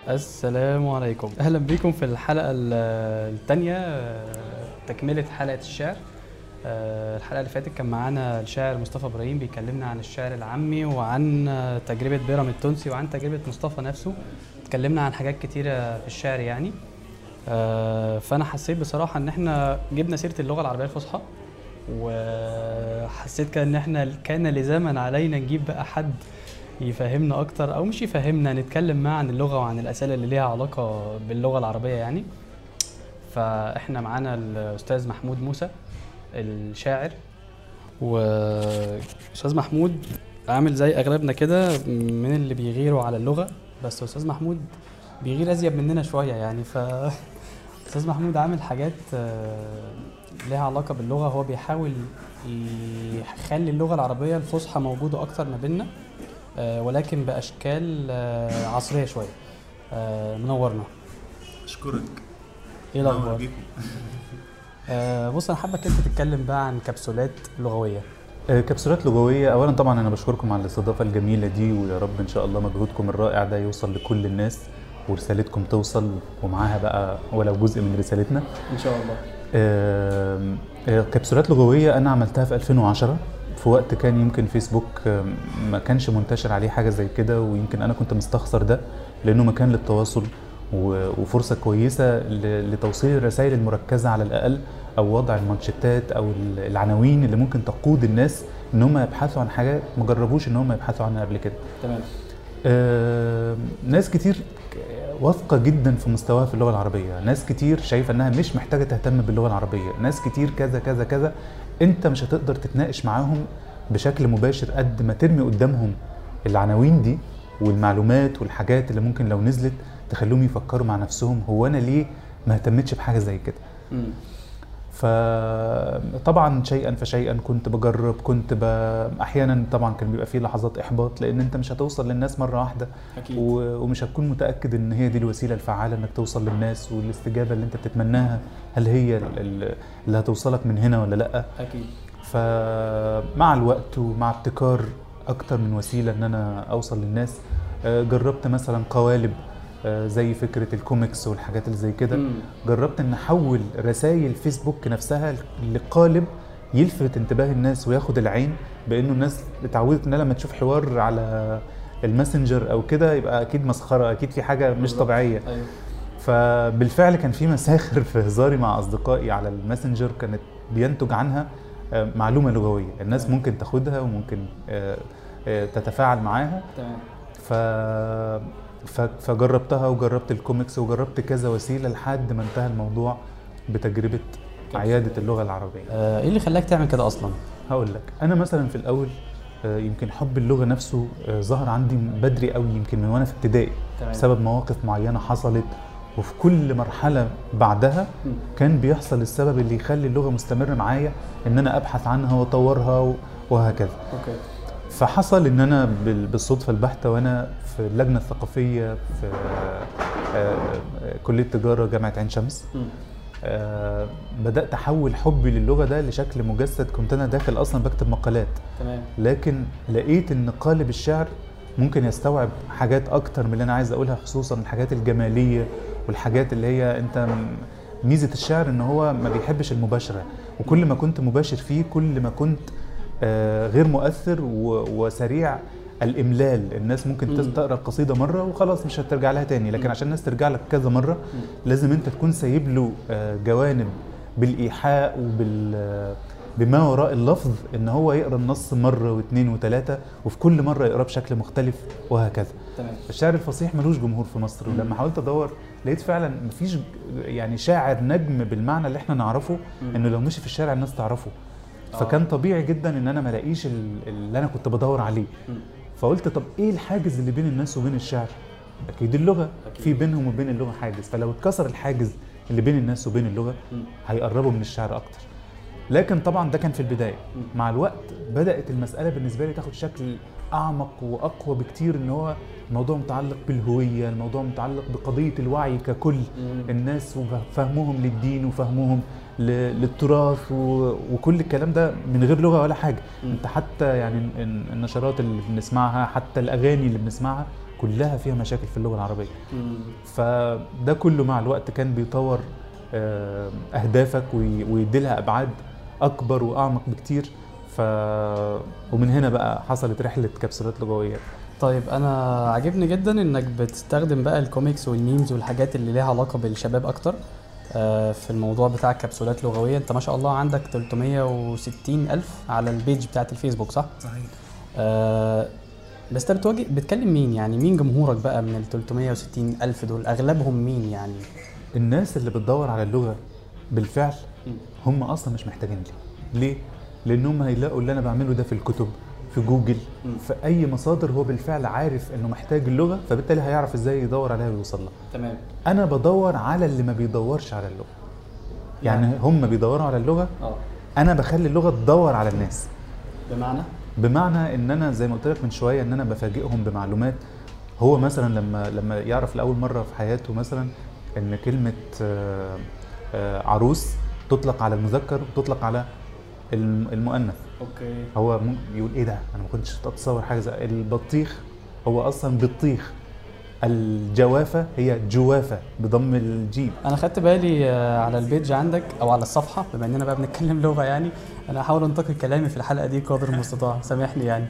السلام عليكم اهلا بكم في الحلقه الثانيه تكمله حلقه الشعر آه، الحلقه اللي فاتت كان معانا الشاعر مصطفى ابراهيم بيكلمنا عن الشعر العامي وعن تجربه بيرام التونسي وعن تجربه مصطفى نفسه اتكلمنا عن حاجات كتيره في الشعر يعني آه، فانا حسيت بصراحه ان احنا جبنا سيره اللغه العربيه الفصحى وحسيت كان ان احنا كان لزاما علينا نجيب بقى حد يفهمنا اكتر او مش يفهمنا نتكلم معاه عن اللغه وعن الاسئله اللي ليها علاقه باللغه العربيه يعني فاحنا معانا الاستاذ محمود موسى الشاعر واستاذ محمود عامل زي اغلبنا كده من اللي بيغيروا على اللغه بس استاذ محمود بيغير ازيد مننا شويه يعني ف استاذ محمود عامل حاجات آه، لها علاقه باللغه هو بيحاول يخلي اللغه العربيه الفصحى موجوده اكتر ما بيننا آه، ولكن باشكال آه، عصريه شويه منورنا اشكرك ايه الاخبار آه بص انا حابك انت تتكلم بقى عن كبسولات لغويه آه كبسولات لغويه اولا طبعا انا بشكركم على الاستضافه الجميله دي ويا رب ان شاء الله مجهودكم الرائع ده يوصل لكل الناس ورسالتكم توصل ومعاها بقى ولو جزء من رسالتنا ان شاء الله آه آه كبسولات لغويه انا عملتها في 2010 في وقت كان يمكن فيسبوك ما كانش منتشر عليه حاجه زي كده ويمكن انا كنت مستخسر ده لانه مكان للتواصل وفرصه كويسه لتوصيل الرسائل المركزه على الاقل او وضع المانشيتات او العناوين اللي ممكن تقود الناس ان هم يبحثوا عن حاجات ما جربوش ان هم يبحثوا عنها قبل كده تمام آه ناس كتير واثقة جدا في مستواها في اللغة العربية ناس كتير شايفة انها مش محتاجة تهتم باللغة العربية ناس كتير كذا كذا كذا انت مش هتقدر تتناقش معاهم بشكل مباشر قد ما ترمي قدامهم العناوين دي والمعلومات والحاجات اللي ممكن لو نزلت تخليهم يفكروا مع نفسهم هو انا ليه ما اهتمتش بحاجه زي كده فطبعا شيئا فشيئا كنت بجرب كنت ب... احيانا طبعا كان بيبقى فيه لحظات احباط لان انت مش هتوصل للناس مره واحده أكيد. و... ومش هتكون متاكد ان هي دي الوسيله الفعاله انك توصل للناس والاستجابه اللي انت بتتمناها هل هي اللي هتوصلك من هنا ولا لا اكيد فمع الوقت ومع ابتكار اكتر من وسيله ان انا اوصل للناس آه، جربت مثلا قوالب آه، زي فكره الكوميكس والحاجات اللي زي كده جربت ان احول رسائل فيسبوك نفسها لقالب يلفت انتباه الناس وياخد العين بانه الناس اتعودت انها لما تشوف حوار على الماسنجر او كده يبقى اكيد مسخره اكيد في حاجه مش طبيعيه أيوه. فبالفعل كان في مساخر في هزاري مع اصدقائي على الماسنجر كانت بينتج عنها آه، معلومه لغويه الناس ممكن تاخدها وممكن آه، تتفاعل معاها تمام ف فجربتها وجربت الكوميكس وجربت كذا وسيله لحد ما انتهى الموضوع بتجربه عياده اللغه العربيه. آه ايه اللي خلاك تعمل كده اصلا؟ هقول لك انا مثلا في الاول آه يمكن حب اللغه نفسه آه ظهر عندي بدري قوي يمكن من وانا في ابتدائي بسبب مواقف معينه حصلت وفي كل مرحله بعدها كان بيحصل السبب اللي يخلي اللغه مستمره معايا ان انا ابحث عنها واطورها وهكذا. اوكي. فحصل ان انا بالصدفه البحته وانا في اللجنه الثقافيه في آه، كليه تجاره جامعه عين شمس آه، بدات احول حبي للغه ده لشكل مجسد كنت انا داخل اصلا بكتب مقالات تمام لكن لقيت ان قالب الشعر ممكن يستوعب حاجات اكتر من اللي انا عايز اقولها خصوصا الحاجات الجماليه والحاجات اللي هي انت ميزه الشعر ان هو ما بيحبش المباشره وكل ما كنت مباشر فيه كل ما كنت آه، غير مؤثر وسريع الاملال الناس ممكن تقرا القصيده مره وخلاص مش هترجع لها تاني لكن عشان الناس ترجع لك كذا مره لازم انت تكون سايب له آه، جوانب بالايحاء وبال بما وراء اللفظ ان هو يقرا النص مره واثنين وثلاثه وفي كل مره يقراه بشكل مختلف وهكذا تمام الشعر الفصيح ملوش جمهور في مصر ولما حاولت ادور لقيت فعلا مفيش يعني شاعر نجم بالمعنى اللي احنا نعرفه انه لو مشي في الشارع الناس تعرفه فكان آه. طبيعي جدا ان انا ما الاقيش اللي انا كنت بدور عليه فقلت طب ايه الحاجز اللي بين الناس وبين الشعر اكيد اللغه أكيد. في بينهم وبين اللغه حاجز فلو اتكسر الحاجز اللي بين الناس وبين اللغه هيقربوا من الشعر اكتر لكن طبعا ده كان في البدايه مع الوقت بدات المساله بالنسبه لي تاخد شكل اعمق واقوى بكتير ان هو الموضوع متعلق بالهويه الموضوع متعلق بقضيه الوعي ككل الناس وفهمهم للدين وفهمهم للتراث وكل الكلام ده من غير لغه ولا حاجه م. انت حتى يعني النشرات اللي بنسمعها حتى الاغاني اللي بنسمعها كلها فيها مشاكل في اللغه العربيه فده كله مع الوقت كان بيطور آه، اهدافك وي- ويديلها ابعاد اكبر واعمق بكتير ف ومن هنا بقى حصلت رحله كبسولات لغويه طيب انا عاجبني جدا انك بتستخدم بقى الكوميكس والميمز والحاجات اللي ليها علاقه بالشباب اكتر آه، في الموضوع بتاع الكبسولات اللغويه انت ما شاء الله عندك 360 الف على البيج بتاعت الفيسبوك صح صحيح آه، بس انت بتواجه بتكلم مين يعني مين جمهورك بقى من ال 360 الف دول اغلبهم مين يعني الناس اللي بتدور على اللغه بالفعل هم اصلا مش محتاجين لي ليه لانهم هيلاقوا اللي انا بعمله ده في الكتب في جوجل مم. في اي مصادر هو بالفعل عارف انه محتاج اللغه فبالتالي هيعرف ازاي يدور عليها ويوصل لها تمام انا بدور على اللي ما بيدورش على اللغه يعني هم بيدوروا على اللغه اه انا بخلي اللغه تدور على الناس بمعنى بمعنى ان انا زي ما قلت لك من شويه ان انا بفاجئهم بمعلومات هو مثلا لما لما يعرف لاول مره في حياته مثلا ان كلمه آه، آه، عروس تطلق على المذكر وتطلق على الم- المؤنث اوكي هو مم- يقول ايه ده انا ما كنتش اتصور حاجه زي البطيخ هو اصلا بطيخ الجوافه هي جوافه بضم الجيم انا خدت بالي آه، على البيج عندك او على الصفحه بما اننا بقى بنتكلم لغه يعني انا هحاول انتقي كلامي في الحلقه دي قدر المستطاع سامحني يعني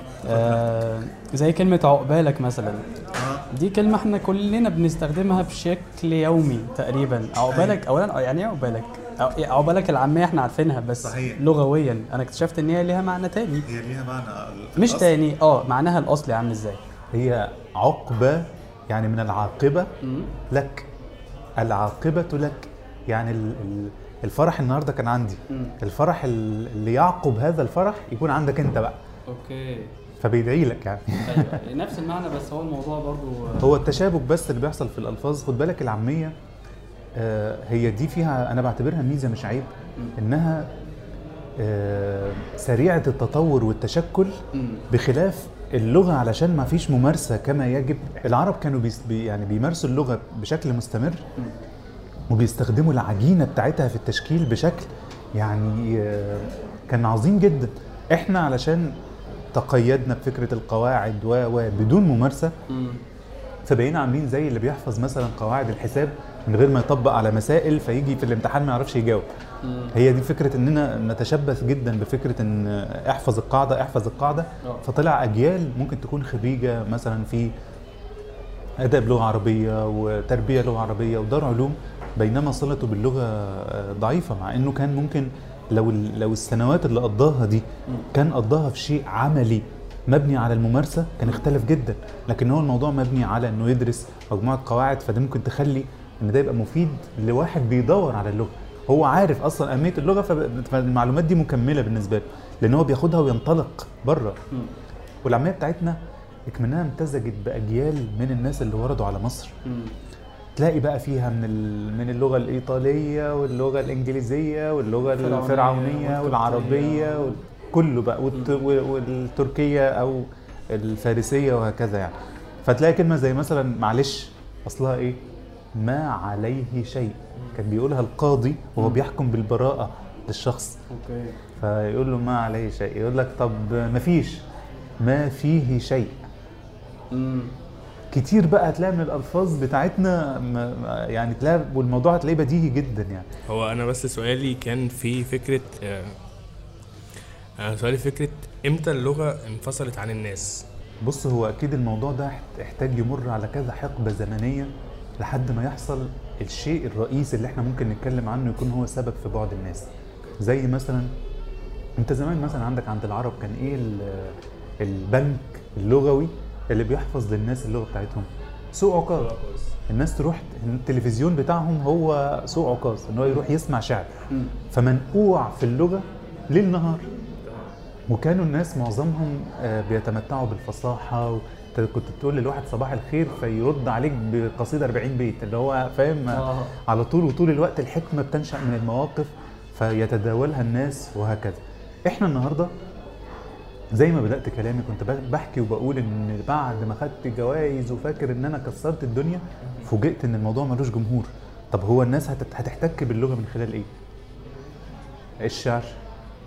آه زي كلمه عقبالك مثلا دي كلمه احنا كلنا بنستخدمها بشكل يومي تقريبا عقبالك اولا يعني ايه عقبالك أو- إيه عقبالك العاميه احنا عارفينها بس صحيح. لغويا انا اكتشفت ان هي ليها معنى تاني هي ليها معنى مش الأصل. تاني اه معناها الاصلي عامل ازاي هي عقبه يعني من العاقبه لك العاقبة لك يعني ال- ال- الفرح النهارده كان عندي مم. الفرح ال- اللي يعقب هذا الفرح يكون عندك انت بقى اوكي فبيدعي لك يعني ايوه نفس المعنى بس هو الموضوع برضو هو التشابك بس اللي بيحصل في الالفاظ خد بالك العاميه آه، هي دي فيها انا بعتبرها ميزه مش عيب انها آه، سريعه التطور والتشكل مم. بخلاف اللغه علشان ما فيش ممارسه كما يجب العرب كانوا بيس بي يعني بيمارسوا اللغه بشكل مستمر وبيستخدموا العجينه بتاعتها في التشكيل بشكل يعني آه، كان عظيم جدا احنا علشان تقيدنا بفكره القواعد و و بدون ممارسه مم. فبقينا عاملين زي اللي بيحفظ مثلا قواعد الحساب من غير ما يطبق على مسائل فيجي في الامتحان ما يعرفش يجاوب مم. هي دي فكره اننا نتشبث جدا بفكره ان احفظ القاعده احفظ القاعده آه. فطلع اجيال ممكن تكون خريجه مثلا في اداب لغه عربيه وتربيه لغه عربيه ودار علوم بينما صلته باللغه آه، ضعيفه مع انه كان ممكن لو ال- لو السنوات اللي قضاها دي كان قضاها في شيء عملي مبني على الممارسه كان اختلف جدا لكن هو الموضوع مبني على انه يدرس مجموعه قواعد فده ممكن تخلي ان ده يبقى مفيد لواحد بيدور على اللغه هو عارف اصلا اهميه اللغه فب- فالمعلومات دي مكمله بالنسبه له لان هو بياخدها وينطلق بره مم. والعاميه بتاعتنا اكمنها امتزجت باجيال من الناس اللي وردوا على مصر مم. تلاقي بقى فيها من ال- من اللغه الايطاليه واللغه الانجليزيه واللغه الفرعونية الفرعونيه والقبطية. والعربيه وال- كله بقى والت- والتركيه او الفارسيه وهكذا يعني فتلاقي كلمه زي مثلا معلش اصلها ايه ما عليه شيء كان بيقولها القاضي وهو بيحكم بالبراءه للشخص اوكي فيقول له ما عليه شيء يقول لك طب ما فيش ما فيه شيء مم. كتير بقى هتلاقي من الالفاظ بتاعتنا ما- ما- يعني تلاقي والموضوع هتلاقيه بديهي جدا يعني هو انا بس سؤالي كان في فكره آه، آه، سؤالي فكره امتى اللغه انفصلت عن الناس بص هو اكيد الموضوع ده احت- احتاج يمر على كذا حقبه زمنيه لحد ما يحصل الشيء الرئيسي اللي احنا ممكن نتكلم عنه يكون هو سبب في بعد الناس زي مثلا انت زمان مثلا عندك عند العرب كان ايه ال- البنك اللغوي اللي بيحفظ للناس اللغه بتاعتهم سوق عكاظ الناس تروح التلفزيون بتاعهم هو سوق عكاظ ان هو يروح يسمع شعر مم. فمنقوع في اللغه ليل نهار وكانوا الناس معظمهم آه، بيتمتعوا بالفصاحه و... أنت كنت تقول للواحد صباح الخير فيرد عليك بقصيده 40 بيت اللي هو فاهم آه. على طول وطول الوقت الحكمه بتنشا من المواقف فيتداولها الناس وهكذا احنا النهارده زي ما بدات كلامي كنت ب- بحكي وبقول ان بعد ما خدت جوائز وفاكر ان انا كسرت الدنيا فوجئت ان الموضوع ملوش جمهور طب هو الناس هتت- هتحتك باللغه من خلال ايه الشعر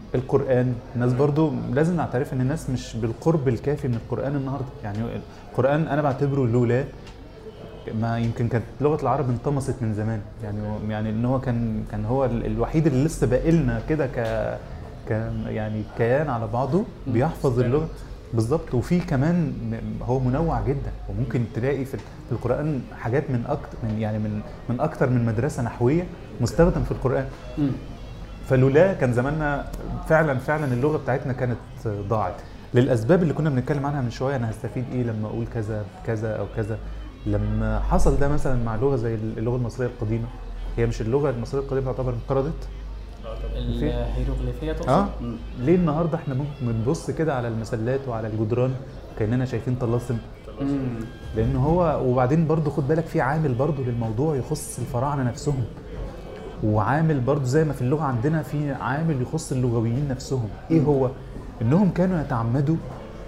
القران الناس برضو لازم نعترف ان الناس مش بالقرب الكافي من القران النهارده يعني القران انا بعتبره لولا ما يمكن كانت لغه العرب انطمست من زمان يعني هو- يعني ان هو كان كان هو ال- الوحيد اللي لسه باقي لنا كده ك كان يعني كيان على بعضه بيحفظ اللغه بالظبط وفي كمان م- هو منوع جدا وممكن تلاقي في في القران حاجات من اكتر من يعني من من اكتر من مدرسه نحويه مستخدم في القران مم. فلولا كان زماننا فعلا فعلا اللغه بتاعتنا كانت ضاعت للاسباب اللي كنا بنتكلم عنها من شويه انا هستفيد ايه لما اقول كذا كذا او كذا لما حصل ده مثلا مع لغه زي اللغه المصريه القديمه هي مش اللغه المصريه القديمه تعتبر انقرضت الهيروغليفيه تقصد؟ اه مم. ليه النهارده احنا ممكن بنبص كده على المسلات وعلى الجدران كاننا شايفين طلاسم مم. لان هو وبعدين برضو خد بالك في عامل برضو للموضوع يخص الفراعنه نفسهم وعامل برضو زي ما في اللغه عندنا في عامل يخص اللغويين نفسهم ايه هو انهم كانوا يتعمدوا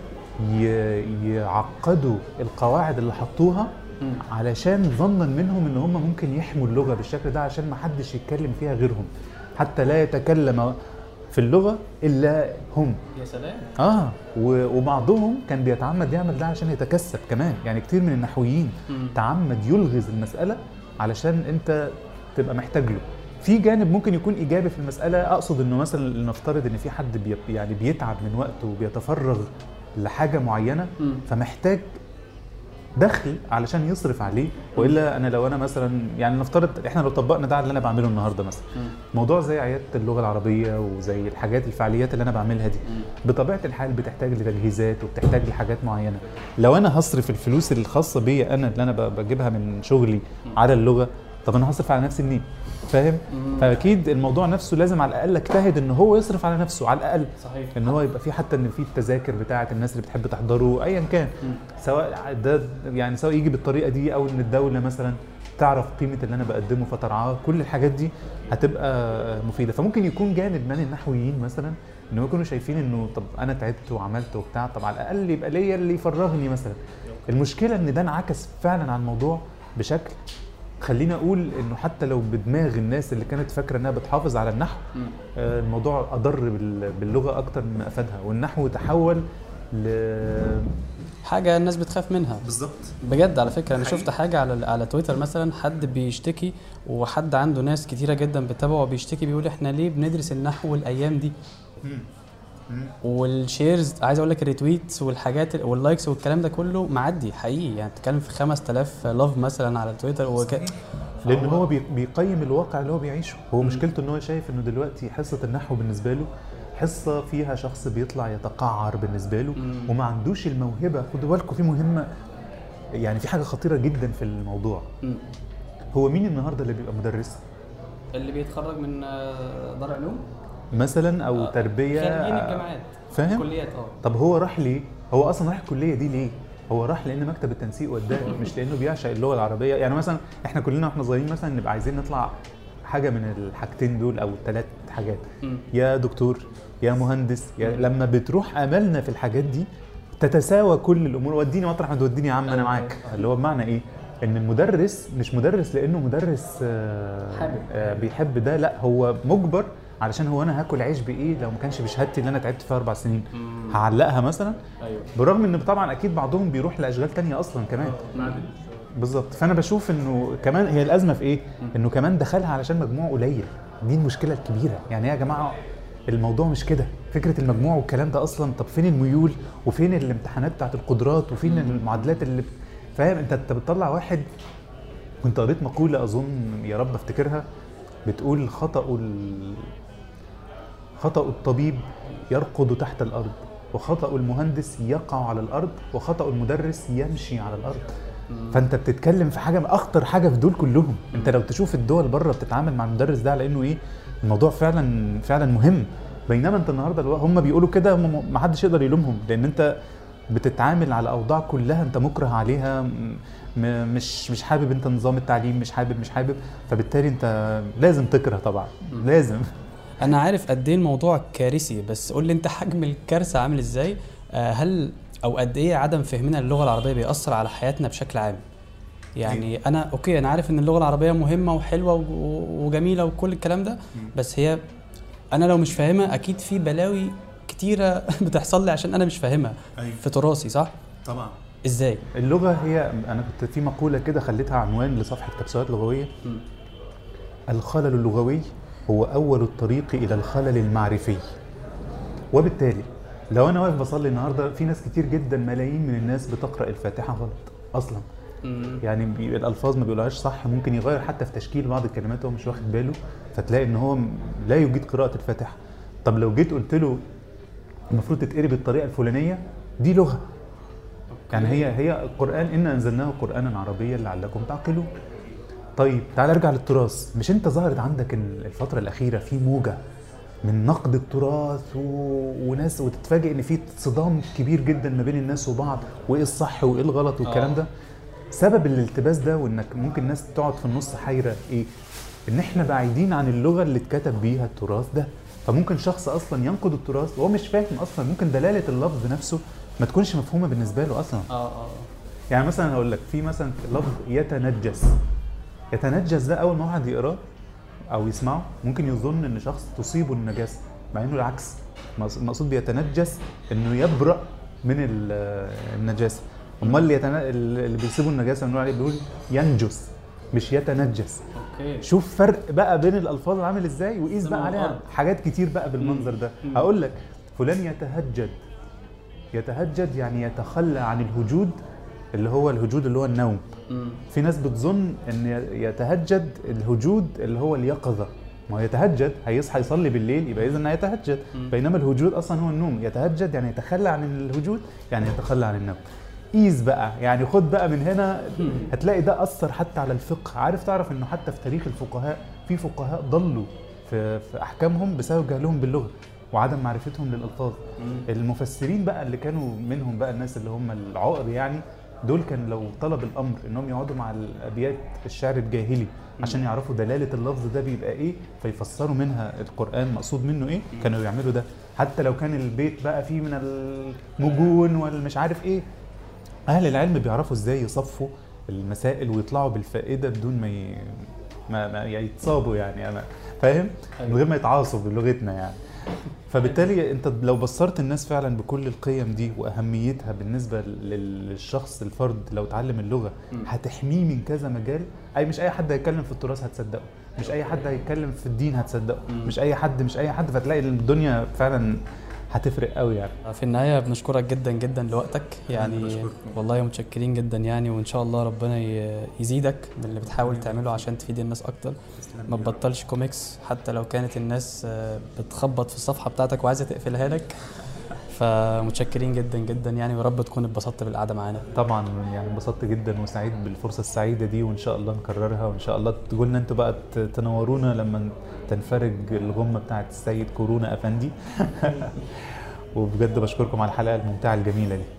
ي- يعقدوا القواعد اللي حطوها مم. علشان ظنا منهم ان هم ممكن يحموا اللغه بالشكل ده عشان ما حدش يتكلم فيها غيرهم حتى لا يتكلم في اللغه الا هم يا سلام اه و- وبعضهم كان بيتعمد يعمل ده عشان يتكسب كمان يعني كتير من النحويين مم. تعمد يلغز المساله علشان انت تبقى محتاج له في جانب ممكن يكون ايجابي في المساله اقصد انه مثلا نفترض ان في حد بي يعني بيتعب من وقته وبيتفرغ لحاجه معينه مم. فمحتاج دخل علشان يصرف عليه والا انا لو انا مثلا يعني نفترض احنا لو طبقنا ده على اللي انا بعمله النهارده مثلا مم. موضوع زي عياده اللغه العربيه وزي الحاجات الفعاليات اللي انا بعملها دي مم. بطبيعه الحال بتحتاج لتجهيزات وبتحتاج لحاجات معينه لو انا هصرف الفلوس الخاصه بيا انا اللي انا ب- بجيبها من شغلي على اللغه طب انا هصرف على نفسي منين فاهم مم. فاكيد الموضوع نفسه لازم على الاقل اجتهد ان هو يصرف على نفسه على الاقل صحيح ان هو يبقى في حتى ان في التذاكر بتاعه الناس اللي بتحب تحضره ايا كان مم. سواء ده يعني سواء يجي بالطريقه دي او ان الدوله مثلا تعرف قيمه اللي انا بقدمه فترعاه كل الحاجات دي هتبقى مفيده فممكن يكون جانب من النحويين مثلا ان هم يكونوا شايفين انه طب انا تعبت وعملت وبتاع طب على الاقل يبقى ليا اللي يفرغني مثلا المشكله ان ده انعكس فعلا على الموضوع بشكل خليني اقول انه حتى لو بدماغ الناس اللي كانت فاكره انها بتحافظ على النحو مم. آه، الموضوع اضر بال- باللغه اكتر مما افادها والنحو تحول ل حاجه الناس بتخاف منها بالظبط بجد على فكره انا شفت حاجه على على تويتر مثلا حد بيشتكي وحد عنده ناس كتيره جدا بتتابعه وبيشتكي بيقول احنا ليه بندرس النحو الايام دي والشيرز عايز اقول لك الريتويتس والحاجات ال- واللايكس والكلام ده كله معدي حقيقي يعني بتتكلم في 5000 لاف مثلا على تويتر وك... لان هو بي- بيقيم الواقع اللي هو بيعيشه هو مشكلته ان هو شايف انه دلوقتي حصه النحو بالنسبه له حصه فيها شخص بيطلع يتقعر بالنسبه له مم. وما عندوش الموهبه خدوا بالكم في مهمه يعني في حاجه خطيره جدا في الموضوع مم. هو مين النهارده اللي بيبقى مدرس اللي بيتخرج من آه، دار علوم مثلا او آه، تربيه خارجين الجامعات فاهم كليات اه طب هو راح ليه هو اصلا راح الكليه دي ليه هو راح لان مكتب التنسيق وداه مش لانه بيعشق اللغه العربيه يعني مثلا احنا كلنا واحنا صغيرين مثلا نبقى عايزين نطلع حاجه من الحاجتين دول او الثلاث حاجات مم. يا دكتور يا مهندس يا لما بتروح املنا في الحاجات دي تتساوى كل الامور وديني مطرح ما توديني يا عم انا أيوة. معاك اللي هو بمعنى ايه ان المدرس مش مدرس لانه مدرس آه، حابب. آه، بيحب ده لا هو مجبر علشان هو انا هاكل عيش بايه لو ما كانش بشهادتي اللي انا تعبت فيها اربع سنين مم. هعلقها مثلا ايوه بالرغم ان طبعا اكيد بعضهم بيروح لاشغال تانية اصلا كمان بالظبط فانا بشوف انه كمان هي الازمه في ايه انه كمان دخلها علشان مجموع قليل دي المشكله الكبيره يعني يا جماعه الموضوع مش كده فكره المجموع والكلام ده اصلا طب فين الميول وفين الامتحانات بتاعت القدرات وفين المعادلات اللي فاهم انت انت بتطلع واحد كنت قريت مقوله اظن يا رب افتكرها بتقول خطأ ال... خطأ الطبيب يرقد تحت الأرض وخطأ المهندس يقع على الأرض وخطأ المدرس يمشي على الأرض فأنت بتتكلم في حاجة أخطر حاجة في دول كلهم أنت لو تشوف الدول بره بتتعامل مع المدرس ده على إنه إيه الموضوع فعلا فعلا مهم بينما أنت النهارده الو- هم بيقولوا كده هم ما حدش يقدر يلومهم لأن أنت بتتعامل على أوضاع كلها أنت مكره عليها م- م- مش مش حابب انت نظام التعليم مش حابب مش حابب فبالتالي انت لازم تكره طبعا لازم انا عارف قد ايه الموضوع كارثي بس قول لي انت حجم الكارثه عامل ازاي آه، هل او قد ايه عدم فهمنا للغه العربيه بيأثر على حياتنا بشكل عام يعني انا اوكي انا عارف ان اللغه العربيه مهمه وحلوه و- وجميله وكل الكلام ده بس هي انا لو مش فاهمها اكيد في بلاوي كتيره بتحصل لي عشان انا مش فاهمها ايوه في تراثي صح طبعا ازاي اللغه هي انا كنت في مقوله كده خليتها عنوان لصفحه كبسولات لغويه الخلل اللغوي هو اول الطريق الى الخلل المعرفي وبالتالي لو انا واقف بصلي النهارده في ناس كتير جدا ملايين من الناس بتقرا الفاتحه غلط اصلا يعني بي- الالفاظ ما بيقولهاش صح ممكن يغير حتى في تشكيل بعض الكلمات وهو مش واخد باله فتلاقي ان هو م- لا يجيد قراءه الفاتحه طب لو جيت قلت له المفروض تتقري بالطريقه الفلانيه دي لغه يعني هي هي القران انا انزلناه قرانا عربيا لعلكم تعقلون طيب تعال ارجع للتراث مش انت ظهرت عندك ال- الفتره الاخيره في موجه من نقد التراث و... وناس وتتفاجئ ان في صدام كبير جدا ما بين الناس وبعض وايه الصح وايه الغلط والكلام آه. ده سبب الالتباس ده وانك ممكن الناس تقعد في النص حيره ايه ان احنا بعيدين عن اللغه اللي اتكتب بيها التراث ده فممكن شخص اصلا ينقد التراث وهو مش فاهم اصلا ممكن دلاله اللفظ نفسه ما تكونش مفهومه بالنسبه له اصلا اه اه يعني مثلا هقول لك في مثلا لفظ يتنجس يتنجس ده اول ما واحد يقراه او يسمعه ممكن يظن ان شخص تصيبه النجاسه مع انه العكس مقص- المقصود بيتنجس انه يبرأ من ال- النجاسه امال اللي, يتن... اللي بيصيبه النجاسه بنقول عليه بيقول ينجس مش يتنجس اوكي شوف فرق بقى بين الالفاظ عامل ازاي وقيس سماء بقى عليها وأرض. حاجات كتير بقى بالمنظر ده مم. هقول لك فلان يتهجد يتهجد يعني يتخلى عن الهجود اللي هو الهجود اللي هو النوم مم. في ناس بتظن ان يتهجد الهجود اللي هو اليقظه ما هو يتهجد هيصحى يصلي بالليل يبقى اذا يتهجد مم. بينما الهجود اصلا هو النوم يتهجد يعني يتخلى عن الهجود يعني يتخلى عن النوم قيس بقى يعني خد بقى من هنا هتلاقي ده اثر حتى على الفقه عارف تعرف انه حتى في تاريخ الفقهاء في فقهاء ضلوا في, في احكامهم بسبب جهلهم باللغه وعدم معرفتهم للالفاظ مم. المفسرين بقى اللي كانوا منهم بقى الناس اللي هم العقر يعني دول كان لو طلب الامر انهم يقعدوا مع الابيات الشعر الجاهلي عشان يعرفوا دلاله اللفظ ده بيبقى ايه فيفسروا منها القران مقصود منه ايه كانوا يعملوا ده حتى لو كان البيت بقى فيه من المجون والمش عارف ايه اهل العلم بيعرفوا ازاي يصفوا المسائل ويطلعوا بالفائده بدون ما ي... ما, ما يتصابوا يعني انا فاهم من غير ما يتعاصوا بلغتنا يعني فبالتالي انت لو بصرت الناس فعلا بكل القيم دي واهميتها بالنسبه لل- للشخص الفرد لو اتعلم اللغه مم. هتحميه من كذا مجال اي مش اي حد هيتكلم في التراث هتصدقه مش اي حد هيتكلم في الدين هتصدقه مم. مش اي حد مش اي حد فتلاقي الدنيا فعلا هتفرق قوي يعني في النهاية بنشكرك جدا جدا لوقتك يعني بشكركم. والله متشكرين جدا يعني وإن شاء الله ربنا ي- يزيدك من اللي بتحاول تعمله عشان تفيد الناس أكتر ما تبطلش كوميكس حتى لو كانت الناس آه، بتخبط في الصفحة بتاعتك وعايزة تقفلها لك فمتشكرين جدا جدا يعني ورب تكون اتبسطت بالقعدة معانا طبعا يعني انبسطت جدا وسعيد بالفرصه السعيده دي وان شاء الله نكررها وان شاء الله تقولنا انتوا بقى ت- تنورونا لما تنفرج الغمه بتاعت السيد كورونا افندي وبجد بشكركم على الحلقه الممتعه الجميله دي